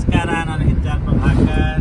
ನಮಸ್ಕಾರ ನಾನು ಹಿಂಚಾಲ್ ಪ್ರಭಾಕರ್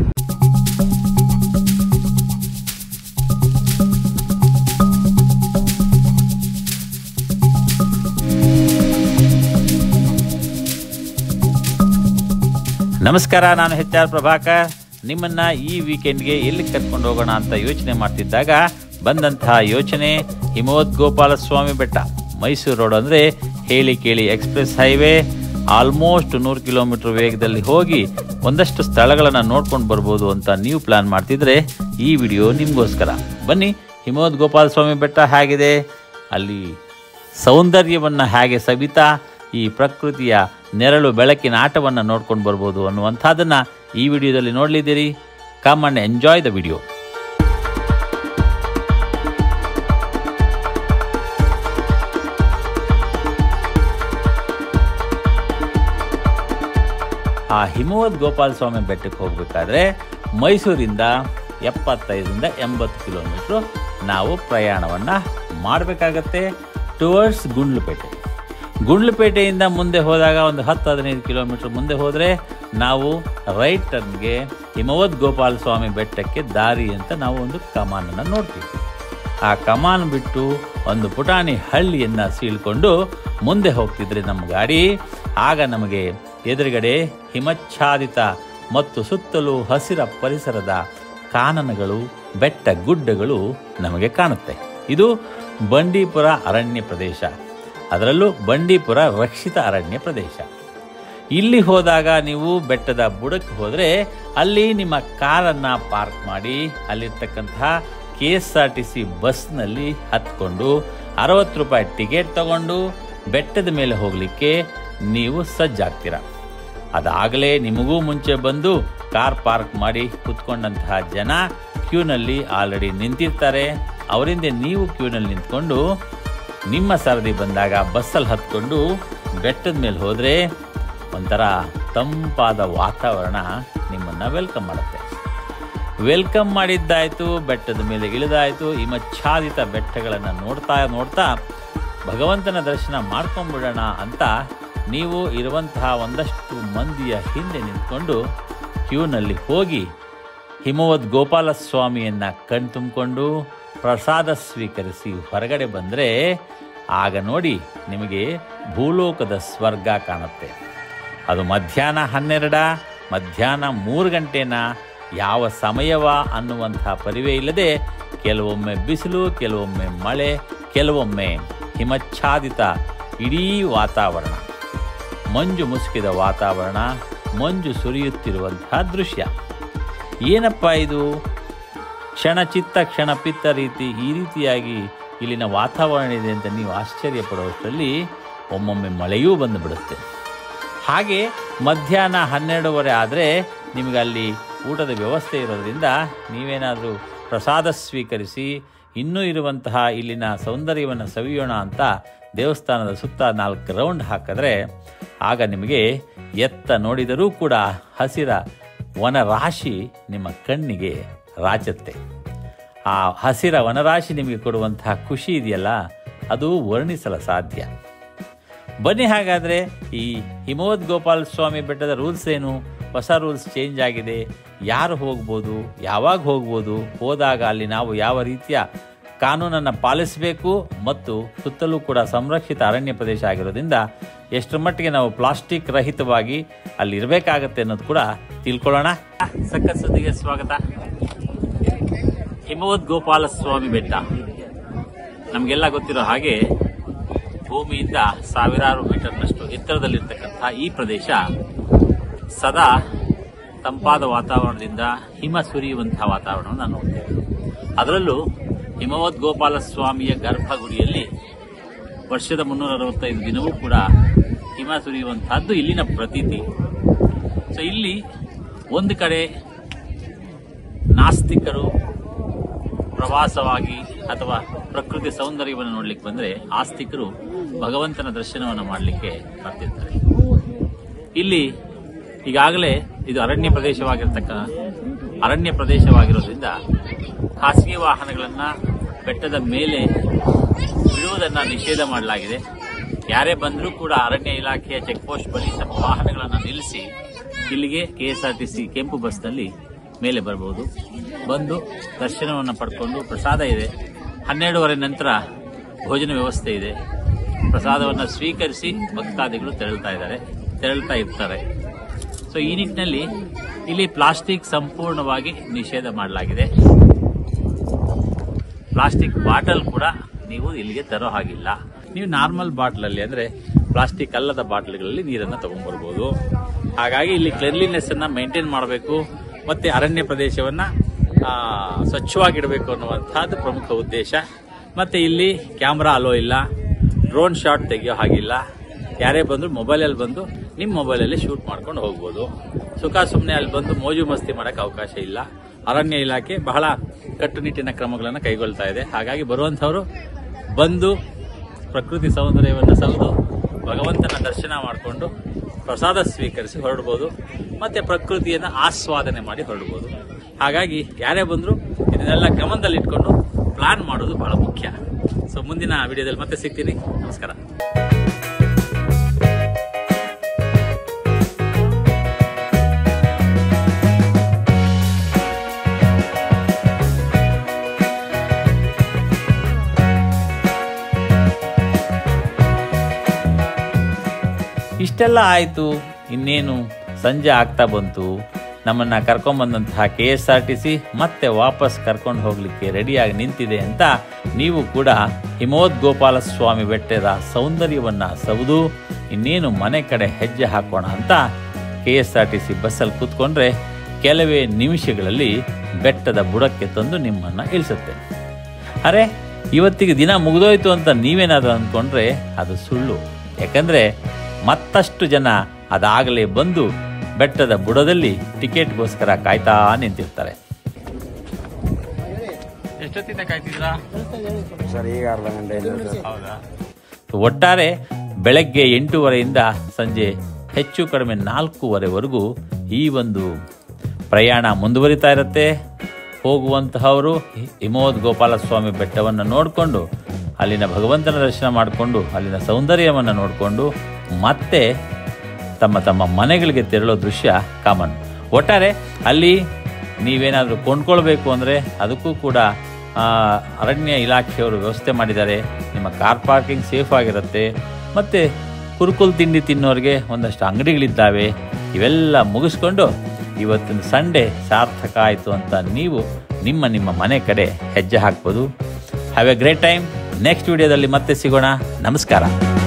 ನಮಸ್ಕಾರ ನಾನು ಎಚ್ ಆರ್ ಪ್ರಭಾಕರ್ ನಿಮ್ಮನ್ನ ಈ ವೀಕೆಂಡ್ಗೆ ಎಲ್ಲಿ ಕರ್ಕೊಂಡು ಹೋಗೋಣ ಅಂತ ಯೋಚನೆ ಮಾಡ್ತಿದ್ದಾಗ ಬಂದಂತಹ ಯೋಚನೆ ಹಿಮವದ್ ಗೋಪಾಲಸ್ವಾಮಿ ಬೆಟ್ಟ ಮೈಸೂರು ರೋಡ್ ಅಂದರೆ ಹೇಳಿ ಕೇಳಿ ಎಕ್ಸ್ಪ್ರೆಸ್ ಹೈವೇ ಆಲ್ಮೋಸ್ಟ್ ನೂರು ಕಿಲೋಮೀಟರ್ ವೇಗದಲ್ಲಿ ಹೋಗಿ ಒಂದಷ್ಟು ಸ್ಥಳಗಳನ್ನು ನೋಡ್ಕೊಂಡು ಬರ್ಬೋದು ಅಂತ ನೀವು ಪ್ಲಾನ್ ಮಾಡ್ತಿದ್ರೆ ಈ ವಿಡಿಯೋ ನಿಮಗೋಸ್ಕರ ಬನ್ನಿ ಹಿಮವದ್ ಗೋಪಾಲಸ್ವಾಮಿ ಬೆಟ್ಟ ಹೇಗಿದೆ ಅಲ್ಲಿ ಸೌಂದರ್ಯವನ್ನು ಹೇಗೆ ಸವಿತಾ ಈ ಪ್ರಕೃತಿಯ ನೆರಳು ಬೆಳಕಿನ ಆಟವನ್ನು ನೋಡ್ಕೊಂಡು ಬರ್ಬೋದು ಅನ್ನುವಂಥದ್ದನ್ನು ಈ ವಿಡಿಯೋದಲ್ಲಿ ನೋಡಲಿದ್ದೀರಿ come and enjoy the video ಆ ಹಿಮವದ್ ಗೋಪಾಲ ಸ್ವಾಮಿ ಬೆಟ್ಟಕ್ಕೆ ಹೋಗಬೇಕಾದ್ರೆ ಮೈಸೂರಿಂದ ಎಪ್ಪತ್ತೈದರಿಂದ ಎಂಬತ್ತು ಕಿಲೋಮೀಟ್ರು ನಾವು ಪ್ರಯಾಣವನ್ನು ಮಾಡಬೇಕಾಗತ್ತೆ ಟುವರ್ಡ್ಸ್ ಗುಂಡ್ಲುಪೇಟೆ ಗುಂಡ್ಲುಪೇಟೆಯಿಂದ ಮುಂದೆ ಹೋದಾಗ ಒಂದು ಹತ್ತು ಹದಿನೈದು ಕಿಲೋಮೀಟ್ರ್ ಮುಂದೆ ಹೋದರೆ ನಾವು ರೈಟ್ ಟರ್ನ್ಗೆ ಹಿಮವದ್ ಗೋಪಾಲ ಸ್ವಾಮಿ ಬೆಟ್ಟಕ್ಕೆ ದಾರಿ ಅಂತ ನಾವು ಒಂದು ಕಮಾನನ್ನು ನೋಡ್ತೀವಿ ಆ ಕಮಾನ್ ಬಿಟ್ಟು ಒಂದು ಪುಟಾಣಿ ಹಳ್ಳಿಯನ್ನು ಸೀಳ್ಕೊಂಡು ಮುಂದೆ ಹೋಗ್ತಿದ್ರೆ ನಮ್ಮ ಗಾಡಿ ಆಗ ನಮಗೆ ಎದುರುಗಡೆ ಹಿಮಚ್ಛಾದಿತ ಮತ್ತು ಸುತ್ತಲೂ ಹಸಿರ ಪರಿಸರದ ಕಾನನಗಳು ಬೆಟ್ಟ ಗುಡ್ಡಗಳು ನಮಗೆ ಕಾಣುತ್ತೆ ಇದು ಬಂಡೀಪುರ ಅರಣ್ಯ ಪ್ರದೇಶ ಅದರಲ್ಲೂ ಬಂಡೀಪುರ ರಕ್ಷಿತ ಅರಣ್ಯ ಪ್ರದೇಶ ಇಲ್ಲಿ ಹೋದಾಗ ನೀವು ಬೆಟ್ಟದ ಬುಡಕ್ಕೆ ಹೋದರೆ ಅಲ್ಲಿ ನಿಮ್ಮ ಕಾರನ್ನು ಪಾರ್ಕ್ ಮಾಡಿ ಅಲ್ಲಿರ್ತಕ್ಕಂತಹ K S R T C ಬಸ್ನಲ್ಲಿ ಹತ್ಕೊಂಡು ಅರವತ್ತು ರೂಪಾಯಿ ಟಿಕೆಟ್ ತಗೊಂಡು ಬೆಟ್ಟದ ಮೇಲೆ ಹೋಗಲಿಕ್ಕೆ ನೀವು ಸಜ್ಜಾಗ್ತೀರ ಅದಾಗಲೇ ನಿಮಗೂ ಮುಂಚೆ ಬಂದು ಕಾರ್ ಪಾರ್ಕ್ ಮಾಡಿ ಕುತ್ಕೊಂಡಂತಹ ಜನ ಕ್ಯೂನಲ್ಲಿ ಆಲ್ರೆಡಿ ನಿಂತಿರ್ತಾರೆ ಅವರಿಂದ ನೀವು ಕ್ಯೂನಲ್ಲಿ ನಿಂತ್ಕೊಂಡು ನಿಮ್ಮ ಸರದಿ ಬಂದಾಗ ಬಸ್ಸಲ್ಲಿ ಹತ್ಕೊಂಡು ಬೆಟ್ಟದ ಮೇಲೆ ಹೋದರೆ ಒಂಥರ ತಂಪಾದ ವಾತಾವರಣ ನಿಮ್ಮನ್ನು ವೆಲ್ಕಮ್ ಮಾಡುತ್ತೆ ವೆಲ್ಕಮ್ ಮಾಡಿದ್ದಾಯಿತು ಬೆಟ್ಟದ ಮೇಲೆ ಇಳಿದಾಯಿತು ಹಿಮಚ್ಛಾದಿತ ಬೆಟ್ಟಗಳನ್ನು ನೋಡ್ತಾ ನೋಡ್ತಾ ಭಗವಂತನ ದರ್ಶನ ಮಾಡ್ಕೊಂಡ್ಬಿಡೋಣ ಅಂತ ನೀವು ಇರುವಂತಹ ಒಂದಷ್ಟು ಮಂದಿಯ ಹಿಂದೆ ನಿಂತ್ಕೊಂಡು ಕ್ಯೂನಲ್ಲಿ ಹೋಗಿ ಹಿಮವದ್ ಗೋಪಾಲ ಸ್ವಾಮಿಯನ್ನು ಕಣ್ತುಂಬಿಕೊಂಡು ಪ್ರಸಾದ ಸ್ವೀಕರಿಸಿ ಹೊರಗಡೆ ಬಂದರೆ ಆಗ ನೋಡಿ ನಿಮಗೆ ಭೂಲೋಕದ ಸ್ವರ್ಗ ಕಾಣುತ್ತೆ ಅದು ಮಧ್ಯಾಹ್ನ ಹನ್ನೆರಡ ಮಧ್ಯಾಹ್ನ ಮೂರು ಗಂಟೆನ ಯಾವ ಸಮಯವ ಅನ್ನುವಂಥ ಪರಿವೇ ಇಲ್ಲದೆ ಕೆಲವೊಮ್ಮೆ ಬಿಸಿಲು ಕೆಲವೊಮ್ಮೆ ಮಳೆ ಕೆಲವೊಮ್ಮೆ ಹಿಮಚ್ಛಾದಿತ ಇಡೀ ವಾತಾವರಣ ಮಂಜು ಮುಸುಕಿದ ವಾತಾವರಣ ಮಂಜು ಸುರಿಯುತ್ತಿರುವಂತಹ ದೃಶ್ಯ ಏನಪ್ಪ ಇದು ಕ್ಷಣ ಚಿತ್ತ ಕ್ಷಣ ಪಿತ್ತ ರೀತಿ ಈ ರೀತಿಯಾಗಿ ಇಲ್ಲಿನ ವಾತಾವರಣ ಇದೆ ಅಂತ ನೀವು ಆಶ್ಚರ್ಯ ಪಡುವಷ್ಟರಲ್ಲಿ ಒಮ್ಮೊಮ್ಮೆ ಮಳೆಯೂ ಬಂದುಬಿಡುತ್ತೆ ಹಾಗೆ ಮಧ್ಯಾಹ್ನ ಹನ್ನೆರಡೂವರೆ ಆದರೆ ನಿಮಗೆ ಅಲ್ಲಿ ಊಟದ ವ್ಯವಸ್ಥೆ ಇರೋದ್ರಿಂದ ನೀವೇನಾದರೂ ಪ್ರಸಾದ ಸ್ವೀಕರಿಸಿ ಇನ್ನೂ ಇರುವಂತಹ ಇಲ್ಲಿನ ಸೌಂದರ್ಯವನ್ನು ಸವಿಯೋಣ ಅಂತ ದೇವಸ್ಥಾನದ ಸುತ್ತ ನಾಲ್ಕು ರೌಂಡ್ ಹಾಕಿದ್ರೆ ಆಗ ನಿಮಗೆ ಎತ್ತ ನೋಡಿದರೂ ಕೂಡ ಹಸಿರ ವನರಾಶಿ ನಿಮ್ಮ ಕಣ್ಣಿಗೆ ರಾಚತ್ತೆ ಆ ಹಸಿರ ವನರಾಶಿ ನಿಮಗೆ ಕೊಡುವಂತಹ ಖುಷಿ ಇದೆಯಲ್ಲ ಅದು ವರ್ಣಿಸಲು ಸಾಧ್ಯ ಬನ್ನಿ ಹಾಗಾದರೆ ಈ ಹಿಮವದ್ ಗೋಪಾಲ ಸ್ವಾಮಿ ಬೆಟ್ಟದ ರೂಲ್ಸ್ ಏನು ಹೊಸ ರೂಲ್ಸ್ ಚೇಂಜ್ ಆಗಿದೆ ಯಾರು ಹೋಗ್ಬೋದು ಯಾವಾಗ ಹೋಗ್ಬೋದು ಹೋದಾಗ ಅಲ್ಲಿ ನಾವು ಯಾವ ರೀತಿಯ ಕಾನೂನನ್ನು ಪಾಲಿಸಬೇಕು ಮತ್ತು ಸುತ್ತಲೂ ಕೂಡ ಸಂರಕ್ಷಿತ ಅರಣ್ಯ ಪ್ರದೇಶ ಆಗಿರೋದ್ರಿಂದ ಎಷ್ಟರ ಮಟ್ಟಿಗೆ ನಾವು ಪ್ಲಾಸ್ಟಿಕ್ ರಹಿತವಾಗಿ ಅಲ್ಲಿ ಇರಬೇಕಾಗತ್ತೆ ಅನ್ನೋದು ಕೂಡ ತಿಳ್ಕೊಳ್ಳೋಣ ಸಖತ್ ಸುದ್ದಿಗೆ ಸ್ವಾಗತ ಹಿಮವದ್ ಗೋಪಾಲ ಸ್ವಾಮಿ ಬೆಟ್ಟ ನಮಗೆಲ್ಲ ಗೊತ್ತಿರೋ ಹಾಗೆ ಭೂಮಿಯಿಂದ ಸಾವಿರಾರು ಮೀಟರ್ನಷ್ಟು ಎತ್ತರದಲ್ಲಿರ್ತಕ್ಕಂಥ ಈ ಪ್ರದೇಶ ಸದಾ ತಂಪಾದ ವಾತಾವರಣದಿಂದ ಹಿಮ ಸುರಿಯುವಂತಹ ವಾತಾವರಣವನ್ನು ನಾವು ನೋಡ್ತೇವೆ ಅದರಲ್ಲೂ ಹಿಮವದ್ ಗೋಪಾಲ ಸ್ವಾಮಿಯ ಗರ್ಭಗುಡಿಯಲ್ಲಿ ವರ್ಷದ ಮುನ್ನೂರ ಅರವತ್ತೈದು ದಿನವೂ ಕೂಡ ಹಿಮ ಸುರಿಯುವಂತಹದ್ದು ಇಲ್ಲಿನ ಪ್ರತೀತಿ ಸೊ ಇಲ್ಲಿ ಒಂದು ಕಡೆ ನಾಸ್ತಿಕರು ಪ್ರವಾಸವಾಗಿ ಅಥವಾ ಪ್ರಕೃತಿ ಸೌಂದರ್ಯವನ್ನು ನೋಡ್ಲಿಕ್ಕೆ ಬಂದ್ರೆ ಆಸ್ತಿಕರು ಭಗವಂತನ ದರ್ಶನವನ್ನು ಮಾಡಲಿಕ್ಕೆ ಬರ್ತಿರ್ತಾರೆ ಇಲ್ಲಿ ಈಗಾಗಲೇ ಇದು ಅರಣ್ಯ ಪ್ರದೇಶವಾಗಿರ್ತಕ್ಕ ಅರಣ್ಯ ಪ್ರದೇಶವಾಗಿರೋದ್ರಿಂದ ಖಾಸಗಿ ವಾಹನಗಳನ್ನ ಬೆಟ್ಟದ ಮೇಲೆ ಬಿಡುವುದನ್ನ ನಿಷೇಧ ಮಾಡಲಾಗಿದೆ ಯಾರೇ ಬಂದರೂ ಕೂಡ ಅರಣ್ಯ ಇಲಾಖೆಯ ಚೆಕ್ ಪೋಸ್ಟ್ ಬಳಿ ತಮ್ಮ ವಾಹನಗಳನ್ನು ನಿಲ್ಲಿಸಿ ಇಲ್ಲಿಗೆ K S R T C ಕೆಂಪು ಬಸ್ನಲ್ಲಿ ಮೇಲೆ ಬರ್ಬೋದು ಬಂದು ದರ್ಶನವನ್ನು ಪಡ್ಕೊಂಡು ಪ್ರಸಾದ ಇದೆ ಹನ್ನೆರಡೂವರೆ ನಂತರ ಭೋಜನ ವ್ಯವಸ್ಥೆ ಇದೆ ಪ್ರಸಾದವನ್ನು ಸ್ವೀಕರಿಸಿ ಭಕ್ತಾದಿಗಳು ತೆರಳ್ತಾ ಇದ್ದಾರೆ ತೆರಳ್ತಾ ಇರ್ತಾರೆ ಸೊ ಈ ನಿಟ್ಟಿನಲ್ಲಿ ಇಲ್ಲಿ ಪ್ಲಾಸ್ಟಿಕ್ ಸಂಪೂರ್ಣವಾಗಿ ನಿಷೇಧ ಮಾಡಲಾಗಿದೆ ಪ್ಲಾಸ್ಟಿಕ್ ಬಾಟಲ್ ಕೂಡ ನೀವು ಇಲ್ಲಿಗೆ ತರೋ ಹಾಗಿಲ್ಲ ನೀವು ನಾರ್ಮಲ್ ಬಾಟ್ಲಲ್ಲಿ ಅಂದರೆ ಪ್ಲಾಸ್ಟಿಕ್ ಅಲ್ಲದ ಬಾಟ್ಲ್ಗಳಲ್ಲಿ ನೀರನ್ನು ತಗೊಂಡ್ಬರ್ಬೋದು ಹಾಗಾಗಿ ಇಲ್ಲಿ ಕ್ಲೆನ್ಲಿನೆಸ್ ಅನ್ನ ಮೇಂಟೈನ್ ಮಾಡಬೇಕು ಮತ್ತೆ ಅರಣ್ಯ ಪ್ರದೇಶವನ್ನ ಆ, ಸ್ವಚ್ಛವಾಗಿಡಬೇಕು ಅನ್ನುವಂಥದ್ದು ಪ್ರಮುಖ ಉದ್ದೇಶ ಮತ್ತೆ ಇಲ್ಲಿ ಕ್ಯಾಮ್ರಾ ಅಲೋ ಇಲ್ಲ ಡ್ರೋನ್ ಶಾಟ್ ತೆಗೆಯೋ ಹಾಗಿಲ್ಲ ಯಾರೇ ಬಂದ್ರು ಮೊಬೈಲಲ್ಲಿ ಬಂದು ನಿಮ್ಮ ಮೊಬೈಲಲ್ಲಿ ಶೂಟ್ ಮಾಡ್ಕೊಂಡು ಹೋಗ್ಬೋದು ಸುಖ ಸುಮ್ಮನೆ ಅಲ್ಲಿ ಬಂದು ಮೋಜು ಮಸ್ತಿ ಮಾಡೋಕ್ಕೆ ಅವಕಾಶ ಇಲ್ಲ ಅರಣ್ಯ ಇಲಾಖೆ ಬಹಳ ಕಟ್ಟುನಿಟ್ಟಿನ ಕ್ರಮಗಳನ್ನು ಕೈಗೊಳ್ತಾ ಇದೆ ಹಾಗಾಗಿ ಬರುವಂಥವರು ಬಂದು ಪ್ರಕೃತಿ ಸೌಂದರ್ಯವನ್ನು ಸವಿದು ಭಗವಂತನ ದರ್ಶನ ಮಾಡಿಕೊಂಡು ಪ್ರಸಾದ ಸ್ವೀಕರಿಸಿ ಹೊರಡ್ಬೋದು ಮತ್ತೆ ಪ್ರಕೃತಿಯನ್ನು ಆಸ್ವಾದನೆ ಮಾಡಿ ಹೊರಡ್ಬೋದು ಹಾಗಾಗಿ ಯಾರೇ ಬಂದರೂ ಇದನ್ನೆಲ್ಲ ಗಮನದಲ್ಲಿಟ್ಕೊಂಡು ಪ್ಲಾನ್ ಮಾಡೋದು ಬಹಳ ಮುಖ್ಯ ಸೊ ಮುಂದಿನ ವಿಡಿಯೋದಲ್ಲಿ ಮತ್ತೆ ಸಿಗ್ತೀನಿ ನಮಸ್ಕಾರ ಇಷ್ಟೆಲ್ಲ ಆಯಿತು ಇನ್ನೇನು ಸಂಜೆ ಆಗ್ತಾ ಬಂತು ನಮ್ಮನ್ನು ಕರ್ಕೊಂಬಂದಂತಹ K S R T C ಮತ್ತೆ ವಾಪಸ್ ಕರ್ಕೊಂಡು ಹೋಗಲಿಕ್ಕೆ ರೆಡಿಯಾಗಿ ನಿಂತಿದೆ ಅಂತ ನೀವು ಕೂಡ ಹಿಮೋದ್ ಗೋಪಾಲ ಸ್ವಾಮಿ ಬೆಟ್ಟದ ಸೌಂದರ್ಯವನ್ನು ಸವಿದು ಇನ್ನೇನು ಮನೆ ಕಡೆ ಹೆಜ್ಜೆ ಹಾಕೋಣ ಅಂತ K S R T C ಬಸ್ಸಲ್ಲಿ ಕೂತ್ಕೊಂಡ್ರೆ ಕೆಲವೇ ನಿಮಿಷಗಳಲ್ಲಿ ಬೆಟ್ಟದ ಬುಡಕ್ಕೆ ತಂದು ನಿಮ್ಮನ್ನು ಇಳಿಸುತ್ತೆ ಅರೆ ಇವತ್ತಿಗೆ ದಿನ ಮುಗಿದೋಯ್ತು ಅಂತ ನೀವೇನಾದರೂ ಅಂದ್ಕೊಂಡ್ರೆ ಅದು ಸುಳ್ಳು ಯಾಕಂದ್ರೆ ಮತ್ತಷ್ಟು ಜನ ಅದಾಗಲೇ ಬಂದು ಬೆಟ್ಟದ ಬುಡದಲ್ಲಿ ಟಿಕೆಟ್ಗೋಸ್ಕರ ಕಾಯ್ತಾ ನಿಂತಿರ್ತಾರೆ ಎಷ್ಟೊತ್ತಿಂದ ಕಾಯ್ತಿದ್ರಾ ಸರ್ ಈಗ ಅರ್ಧ ಗಂಟೆಯಿಂದ ಸರ್ ಹೌದಾ ಒಟ್ಟಾರೆ ಬೆಳಗ್ಗೆ ಎಂಟೂವರೆಯಿಂದ ಸಂಜೆ ಹೆಚ್ಚು ಕಡಿಮೆ ನಾಲ್ಕೂವರೆವರೆಗೂ ಈ ಒಂದು ಪ್ರಯಾಣ ಮುಂದುವರಿತಾ ಇರುತ್ತೆ ಹೋಗುವಂತಹವರು ಹಿ- ಹಿಮೋದ್ ಗೋಪಾಲಸ್ವಾಮಿ ಬೆಟ್ಟವನ್ನು ನೋಡಿಕೊಂಡು ಅಲ್ಲಿನ ಭಗವಂತನ ದರ್ಶನ ಮಾಡಿಕೊಂಡು ಅಲ್ಲಿನ ಸೌಂದರ್ಯವನ್ನು ನೋಡಿಕೊಂಡು ಮತ್ತೆ ತಮ್ಮ ತಮ್ಮ ಮನೆಗಳಿಗೆ ತೆರಳೋ ದೃಶ್ಯ ಕಾಮನ್ ಒಟ್ಟಾರೆ ಅಲ್ಲಿ ನೀವೇನಾದರೂ ಕೊಂಡ್ಕೊಳ್ಬೇಕು ಅಂದರೆ ಅದಕ್ಕೂ ಕೂಡ ಆ, ಅರಣ್ಯ ಇಲಾಖೆಯವರು ವ್ಯವಸ್ಥೆ ಮಾಡಿದ್ದಾರೆ ನಿಮ್ಮ ಕಾರ್ ಪಾರ್ಕಿಂಗ್ ಸೇಫ್ ಆಗಿರುತ್ತೆ ಮತ್ತು ಕುರುಕುಲ್ ತಿಂಡಿ ತಿನ್ನೋರಿಗೆ ಒಂದಷ್ಟು ಅಂಗಡಿಗಳಿದ್ದಾವೆ ಇವೆಲ್ಲ ಮುಗಿಸ್ಕೊಂಡು ಇವತ್ತಿನ ಸಂಡೇ ಸಾರ್ಥಕ ಆಯಿತು ಅಂತ ನೀವು ನಿಮ್ಮ ನಿಮ್ಮ ಮನೆ ಕಡೆ ಹೆಜ್ಜೆ ಹಾಕ್ಬೋದು have a great time next ವಿಡಿಯೋದಲ್ಲಿ ಮತ್ತೆ ಸಿಗೋಣ ನಮಸ್ಕಾರ